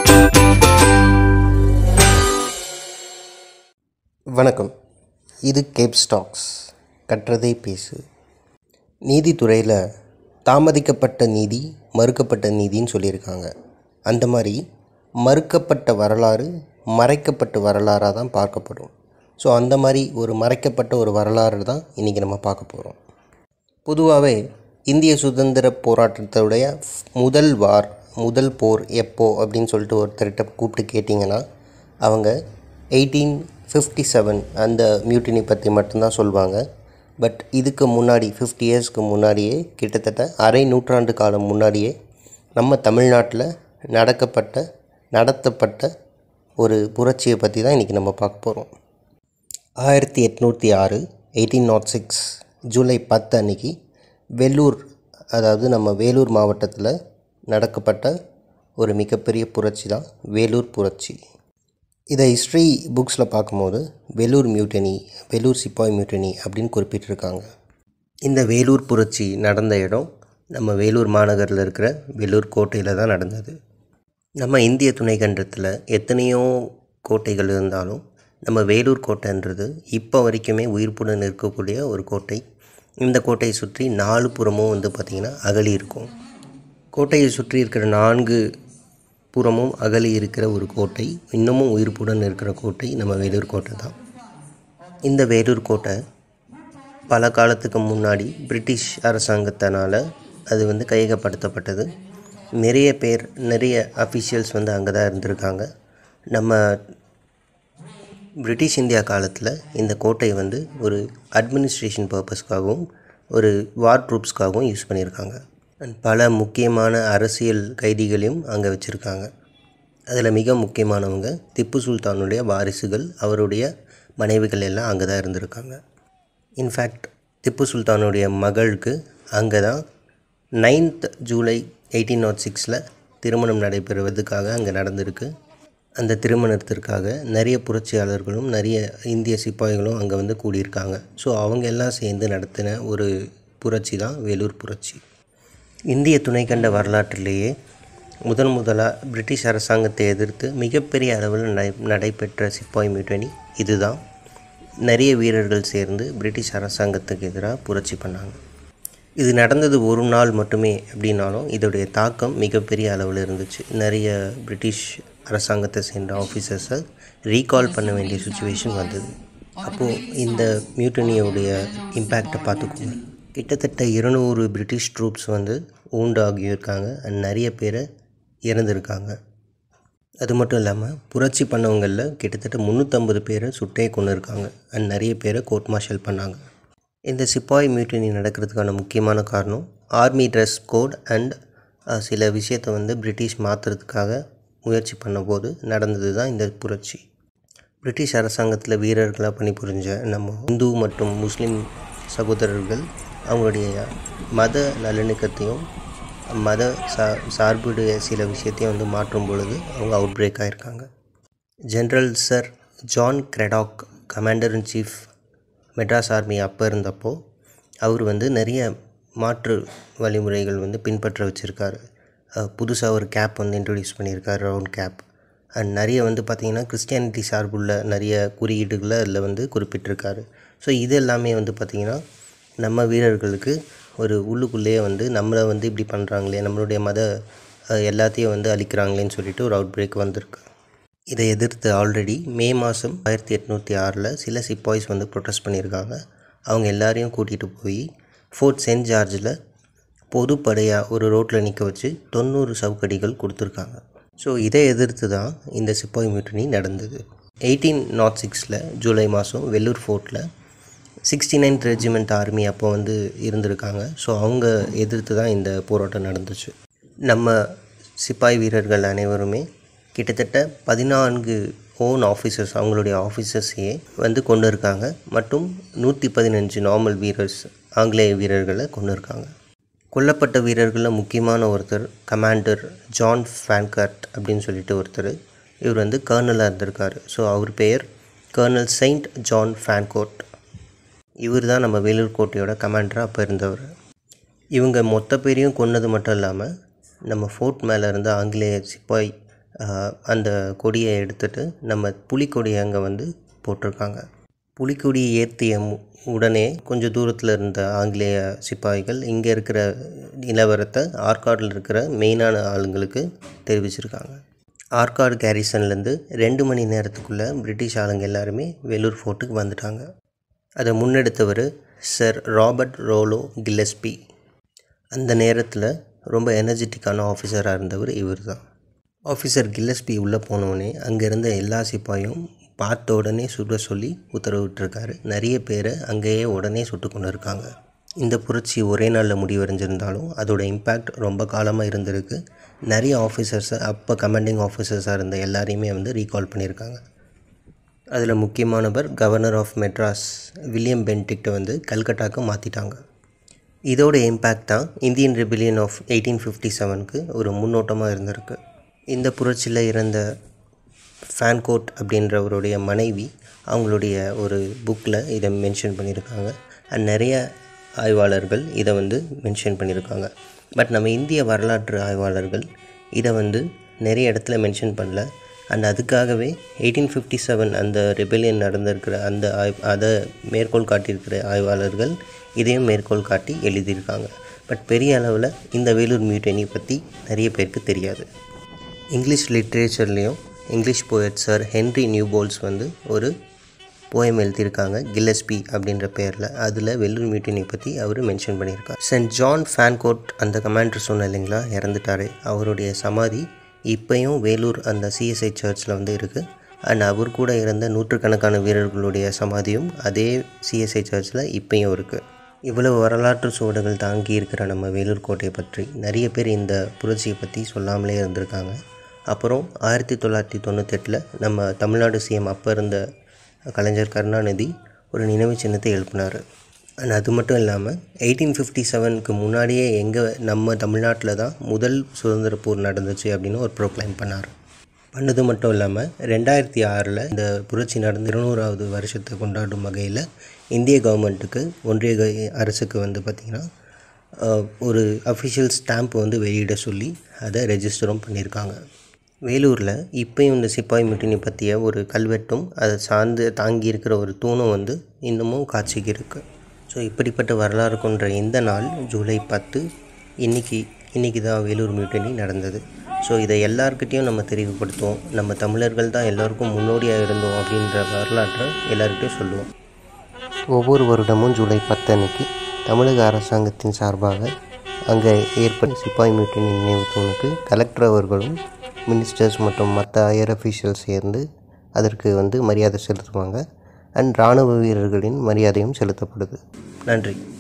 வணக்கம் இது gap stocks கற்றதை பேசு நீதித்துறையில் தாமதிக்கப்பட்ட நீதி மறுக்கப்பட்ட நீதின்னு சொல்லியிருக்காங்க அந்த மாதிரி மறுக்கப்பட்ட வரலாறு மறைக்கப்பட்ட வரலாறாக தான் பார்க்கப்படும் ஸோ அந்த மாதிரி ஒரு மறைக்கப்பட்ட ஒரு வரலாறு தான் இன்றைக்கி நம்ம பார்க்க போகிறோம் பொதுவாகவே இந்திய சுதந்திர போராட்டத்துடைய முதல் வார் முதல் போர் எப்போ அப்படின்னு சொல்லிட்டு ஒருத்தர்கிட்ட கூப்பிட்டு கேட்டிங்கன்னா அவங்க எயிட்டீன் ஃபிஃப்டி செவன் அந்த மியூட்டினி பற்றி மட்டும்தான் சொல்லுவாங்க பட் இதுக்கு முன்னாடி ஃபிஃப்டி இயர்ஸ்க்கு முன்னாடியே கிட்டத்தட்ட அரை நூற்றாண்டு காலம் முன்னாடியே நம்ம தமிழ்நாட்டில் நடக்கப்பட்ட நடத்தப்பட்ட ஒரு புரட்சியை பற்றி தான் இன்றைக்கி நம்ம பார்க்க போகிறோம் ஆயிரத்தி எட்நூற்றி ஆறு எயிட்டீன் நாட் சிக்ஸ் ஜூலை பத்து அன்னைக்கு வெள்ளூர் அதாவது நம்ம வேலூர் மாவட்டத்தில் நடக்கப்பட்ட ஒரு மிகப்பெரிய புரட்சி தான் வேலூர் புரட்சி இதை ஹிஸ்ட்ரி புக்ஸில் பார்க்கும்போது வேலூர் மியூட்டனி வேலூர் சிப்பாய் மியூட்டனி அப்படின்னு குறிப்பிட்டிருக்காங்க இந்த வேலூர் புரட்சி நடந்த இடம் நம்ம வேலூர் மாநகரில் இருக்கிற வேலூர் கோட்டையில் தான் நடந்தது நம்ம இந்திய துணைக்கண்டத்தில் எத்தனையோ கோட்டைகள் இருந்தாலும் நம்ம வேலூர் கோட்டைன்றது இப்போ வரைக்குமே உயிர்ப்புடன் இருக்கக்கூடிய ஒரு கோட்டை இந்த கோட்டையை சுற்றி நாலு புறமும் வந்து பார்த்திங்கன்னா அகழி இருக்கும் கோட்டையை சுற்றி இருக்கிற நான்கு புறமும் அகலி இருக்கிற ஒரு கோட்டை இன்னமும் உயிர்ப்புடன் இருக்கிற கோட்டை நம்ம வேலூர் கோட்டை தான் இந்த வேலூர் கோட்டை பல காலத்துக்கு முன்னாடி பிரிட்டிஷ் அரசாங்கத்தினால் அது வந்து கையகப்படுத்தப்பட்டது நிறைய பேர் நிறைய அஃபிஷியல்ஸ் வந்து அங்கே தான் இருந்திருக்காங்க நம்ம பிரிட்டிஷ் இந்தியா காலத்தில் இந்த கோட்டை வந்து ஒரு அட்மினிஸ்ட்ரேஷன் பர்பஸ்க்காகவும் ஒரு வார் ட்ரூப்ஸ்க்காகவும் யூஸ் பண்ணியிருக்காங்க அண்ட் பல முக்கியமான அரசியல் கைதிகளையும் அங்கே வச்சுருக்காங்க அதில் மிக முக்கியமானவங்க திப்பு சுல்தானுடைய வாரிசுகள் அவருடைய மனைவிகள் எல்லாம் அங்கே தான் இருந்திருக்காங்க இன்ஃபேக்ட் திப்பு சுல்தானுடைய மகளுக்கு அங்கே தான் நைன்த் ஜூலை எயிட்டீன் நாட் சிக்ஸில் திருமணம் நடைபெறுவதற்காக அங்கே நடந்திருக்கு அந்த திருமணத்திற்காக நிறைய புரட்சியாளர்களும் நிறைய இந்திய சிப்பாய்களும் அங்கே வந்து கூடியிருக்காங்க ஸோ அவங்க எல்லாம் சேர்ந்து நடத்தின ஒரு புரட்சி தான் வேலூர் புரட்சி இந்திய துணைக்கண்ட வரலாற்றிலேயே முதன் முதலாக பிரிட்டிஷ் அரசாங்கத்தை எதிர்த்து மிகப்பெரிய அளவில் நடை நடைபெற்ற சிப்பாய் மியூட்டனி இதுதான் நிறைய வீரர்கள் சேர்ந்து பிரிட்டிஷ் அரசாங்கத்துக்கு எதிராக புரட்சி பண்ணாங்க இது நடந்தது ஒரு நாள் மட்டுமே அப்படின்னாலும் இதோடைய தாக்கம் மிகப்பெரிய அளவில் இருந்துச்சு நிறைய பிரிட்டிஷ் அரசாங்கத்தை சேர்ந்த ஆஃபீஸர்ஸை ரீகால் பண்ண வேண்டிய சுச்சுவேஷன் வந்தது அப்போது இந்த மியூட்டனியோடைய இம்பேக்டை பார்த்துக்கோங்க கிட்டத்தட்ட இருநூறு பிரிட்டிஷ் ட்ரூப்ஸ் வந்து ஊண்டாகியிருக்காங்க அண்ட் நிறைய பேரை இறந்துருக்காங்க அது மட்டும் இல்லாமல் புரட்சி பண்ணவங்களில் கிட்டத்தட்ட முந்நூற்றம்பது பேரை சுட்டே கொண்டு இருக்காங்க அண்ட் நிறைய பேரை கோர்ட் மார்ஷல் பண்ணாங்க இந்த சிப்பாய் மியூட்டினி நடக்கிறதுக்கான முக்கியமான காரணம் ஆர்மி ட்ரெஸ் கோட் அண்ட் சில விஷயத்தை வந்து பிரிட்டிஷ் மாற்றுறதுக்காக முயற்சி பண்ணபோது நடந்தது தான் இந்த புரட்சி பிரிட்டிஷ் அரசாங்கத்தில் வீரர்களாக பணிபுரிஞ்ச நம்ம இந்து மற்றும் முஸ்லீம் சகோதரர்கள் அவங்களுடைய மத நல்லிணக்கத்தையும் மத சா சார்புடைய சில விஷயத்தையும் வந்து மாற்றும் பொழுது அவங்க அவுட் பிரேக் ஆகிருக்காங்க general sir John Cradock commander in chief Madras army அப்போ இருந்தப்போ அவர் வந்து நிறைய மாற்று வழிமுறைகள் வந்து பின்பற்ற வச்சுருக்காரு புதுசாக ஒரு கேப் வந்து இன்ட்ரடியூஸ் பண்ணியிருக்காரு ரவுண்ட் கேப் அண்ட் நிறைய வந்து பார்த்திங்கன்னா கிறிஸ்டியானிட்டி சார்புள்ள நிறைய குறியீடுகளை அதில் வந்து குறிப்பிட்டிருக்காரு ஸோ இது எல்லாமே வந்து பார்த்திங்கன்னா நம்ம வீரர்களுக்கு ஒரு உள்ளுக்குள்ளேயே வந்து நம்மளை வந்து இப்படி பண்ணுறாங்களே நம்மளுடைய மத எல்லாத்தையும் வந்து அழிக்கிறாங்களேன்னு சொல்லிட்டு ஒரு அவுட் பிரேக் வந்திருக்கு இதை எதிர்த்து ஆல்ரெடி மே மாதம் ஆயிரத்தி எட்நூற்றி ஆறில் சில சிப்பாய்ஸ் வந்து ப்ரொட்டஸ்ட் பண்ணியிருக்காங்க அவங்க எல்லாரையும் கூட்டிகிட்டு போய் ஃபோர்ட் சென்ட் ஜார்ஜில் பொதுப்படையாக ஒரு ரோட்டில் நிற்க வச்சு தொண்ணூறு சவுக்கடிகள் கொடுத்துருக்காங்க ஸோ இதை எதிர்த்து தான் இந்த சிப்பாய் மியூட்டனி நடந்தது எயிட்டீன் நாட் சிக்ஸில் ஜூலை மாதம் வெள்ளூர் ஃபோர்ட்டில் சிக்ஸ்டி நைன்த் ரெஜிமெண்ட் ஆர்மி அப்போ வந்து இருந்திருக்காங்க ஸோ அவங்க எதிர்த்து தான் இந்த போராட்டம் நடந்துச்சு நம்ம சிப்பாய் வீரர்கள் அனைவருமே கிட்டத்தட்ட பதினான்கு ஓன் ஆஃபீஸர்ஸ் அவங்களுடைய ஆஃபீஸர்ஸையே வந்து கொண்டு இருக்காங்க மற்றும் நூற்றி பதினஞ்சு நார்மல் வீரர்ஸ் ஆங்கிலேய வீரர்களை கொண்டு இருக்காங்க கொல்லப்பட்ட வீரர்களில் முக்கியமான ஒருத்தர் கமாண்டர் ஜான் ஃபேன்கர்ட் அப்படின்னு சொல்லிட்டு ஒருத்தர் இவர் வந்து கர்னலாக இருந்திருக்கார் ஸோ அவர் பெயர் கர்னல் செயின்ட் ஜான் ஃபேன்கோட் இவர் தான் நம்ம வேலூர் கோட்டையோட கமாண்டராக அப்போ இருந்தவர் இவங்க மொத்த பேரையும் கொன்னது மட்டும் இல்லாமல் நம்ம ஃபோர்ட் மேலே இருந்த ஆங்கிலேய சிப்பாய் ஆஹ், அந்த கொடியை எடுத்துட்டு நம்ம புலிக்கொடியை அங்கே வந்து போட்டிருக்காங்க புலிக்கொடியை ஏற்றிய மு- உடனே கொஞ்சம் தூரத்தில் இருந்த ஆங்கிலேய சிப்பாய்கள் இங்கே இருக்கிற நிலவரத்தை ஆற்காடில் இருக்கிற மெயினான ஆளுங்களுக்கு தெரிவிச்சிருக்காங்க ஆற்காடு கேரிசன்லேருந்து ரெண்டு மணி நேரத்துக்குள்ளே பிரிட்டிஷ் ஆளுங்க எல்லாருமே வேலூர் ஃபோர்ட்டுக்கு வந்துட்டாங்க அதை முன்னெடுத்தவர் சர் ராபர்ட் ரோலோ கில்லஸ்பி அந்த நேரத்தில் ரொம்ப எனர்ஜெட்டிக்கான ஆஃபீஸராக இருந்தவர் இவர் தான் ஆஃபீஸர் கில்லஸ்பி உள்ளே போனோடனே அங்கே இருந்த எல்லா சிப்பாயும் பார்த்த உடனே சுட சொல்லி உத்தரவிட்டிருக்காரு நிறைய பேரை அங்கேயே உடனே சுட்டு கொண்டு இருக்காங்க இந்த புரட்சி ஒரே நாளில் முடிவடைஞ்சிருந்தாலும் அதோட இம்பேக்ட் ரொம்ப காலமாக இருந்திருக்கு நிறைய ஆஃபீஸர்ஸை அப்போ கமாண்டிங் ஆஃபீஸர்ஸாக இருந்த எல்லாரையுமே வந்து ரீகால் பண்ணியிருக்காங்க அதில் முக்கியமானவர் கவர்னர் ஆஃப் மெட்ராஸ் வில்லியம் பென்டிக்ட்டை வந்து கல்கட்டாக்கு மாற்றிட்டாங்க இதோட இம்பேக்ட் தான் Indian rebellion of eighteen fifty செவனுக்கு ஒரு முன்னோட்டமாக இருந்திருக்கு இந்த புரட்சியில் இறந்த ஃபேன்கோட் அப்படின்றவருடைய மனைவி அவங்களுடைய ஒரு புக்கில் இதை மென்ஷன் பண்ணியிருக்காங்க அண்ட் நிறைய ஆய்வாளர்கள் இதை வந்து மென்ஷன் பண்ணியிருக்காங்க பட் நம்ம இந்திய வரலாற்று ஆய்வாளர்கள் இதை வந்து நிறைய இடத்துல மென்ஷன் பண்ணல அண்ட் அதுக்காகவே எயிட்டீன் ஃபிஃப்டி செவன் அந்த ரெபெலியன் நடந்திருக்கிற அந்த ஆய் அதை மேற்கோள் காட்டியிருக்கிற ஆய்வாளர்கள் இதையும் மேற்கோள் காட்டி எழுதியிருக்காங்க பட் பெரிய அளவில் இந்த வேலூர் மியூட்டனி பற்றி நிறைய பேருக்கு தெரியாது இங்கிலீஷ் லிட்ரேச்சர்லேயும் English poet sir Henry Newbolts வந்து ஒரு போயம் எழுதியிருக்காங்க கில்லஸ்பி அப்படின்ற பேரில் அதில் வெள்ளூர் மியூட்டினை பற்றி அவர் மென்ஷன் பண்ணியிருக்கார் சென்ட் ஜான் ஃபேன்கோட் அந்த கமாண்டர் சொன்ன இல்லைங்களா இறந்துட்டாரு அவருடைய சமாதி இப்போயும் வேலூர் அந்த சிஎஸ்ஐ சர்ச்சில் வந்து இருக்குது அண்ட் அவர் கூட இருந்த நூற்றுக்கணக்கான வீரர்களுடைய சமாதியும் அதே சிஎஸ்ஐ சர்ச்சில் இப்போயும் இருக்குது இவ்வளவு வரலாற்று சுவடுகள் தாங்கி இருக்கிற நம்ம வேலூர் கோட்டையை பற்றி நிறைய பேர் இந்த புரட்சியை பற்றி சொல்லாமலே இருந்திருக்காங்க அப்புறம் ஆயிரத்தி தொள்ளாயிரத்தி தொண்ணூத்தெட்டில் நம்ம தமிழ்நாடு சிஎம் அப்போ இருந்த கலைஞர் கருணாநிதி ஒரு நினைவு சின்னத்தை எழுப்பினார் அண்ட் அது மட்டும் இல்லாமல் எயிட்டீன் ஃபிஃப்டி செவனுக்கு முன்னாடியே எங்கே நம்ம தமிழ்நாட்டில் தான் முதல் சுதந்திர போர் நடந்துச்சு அப்படின்னு ஒரு ப்ரோக்ளைம் பண்ணார் பண்ணது மட்டும் இல்லாமல் ரெண்டாயிரத்தி ஆறில் இந்த புரட்சி நடந்து இருநூறாவது வருஷத்தை கொண்டாடும் வகையில் இந்திய கவர்மெண்ட்டுக்கு ஒன்றிய க- அரசுக்கு வந்து பார்த்திங்கன்னா அஹ், ஒரு அஃபிஷியல் ஸ்டாம்ப் வந்து வெளியிட சொல்லி அதை ரெஜிஸ்டரும் பண்ணியிருக்காங்க வேலூரில் இப்பயும் இந்த சிப்பாய் முட்டினி பற்றிய ஒரு கல்வெட்டும் அதை சார்ந்து தாங்கி இருக்கிற ஒரு தூணும் வந்து இன்னமும் காட்சிக்கு இருக்குது ஸோ இப்படிப்பட்ட வரலாறு கொண்ட இந்த நாள் ஜூலை பத்து இன்னைக்கு இன்னைக்கு தான் வேலூர் மியூட்டனி நடந்தது ஸோ இதை எல்லாருக்கிட்டேயும் நம்ம தெரிவுபடுத்துவோம் நம்ம தமிழர்கள் தான் எல்லாருக்கும் முன்னோடியாக இருந்தோம் அப்படின்ற வரலாற்றை எல்லாருக்கிட்டையும் சொல்லுவோம் ஒவ்வொரு வருடமும் ஜூலை பத்து அன்னைக்கு தமிழக அரசாங்கத்தின் சார்பாக அங்கே ஏற்பட்ட சிப்பாய் மியூட்டினி நினைவு தூணுக்கு கலெக்டர் அவர்களும் மினிஸ்டர்ஸ் மற்றும் மற்ற ஹையர் அஃபீஷியல்ஸ் சேர்ந்து அதற்கு வந்து மரியாதை செலுத்துவாங்க அண்ட் இராணுவ வீரர்களின் மரியாதையும் செலுத்தப்படுது நன்றி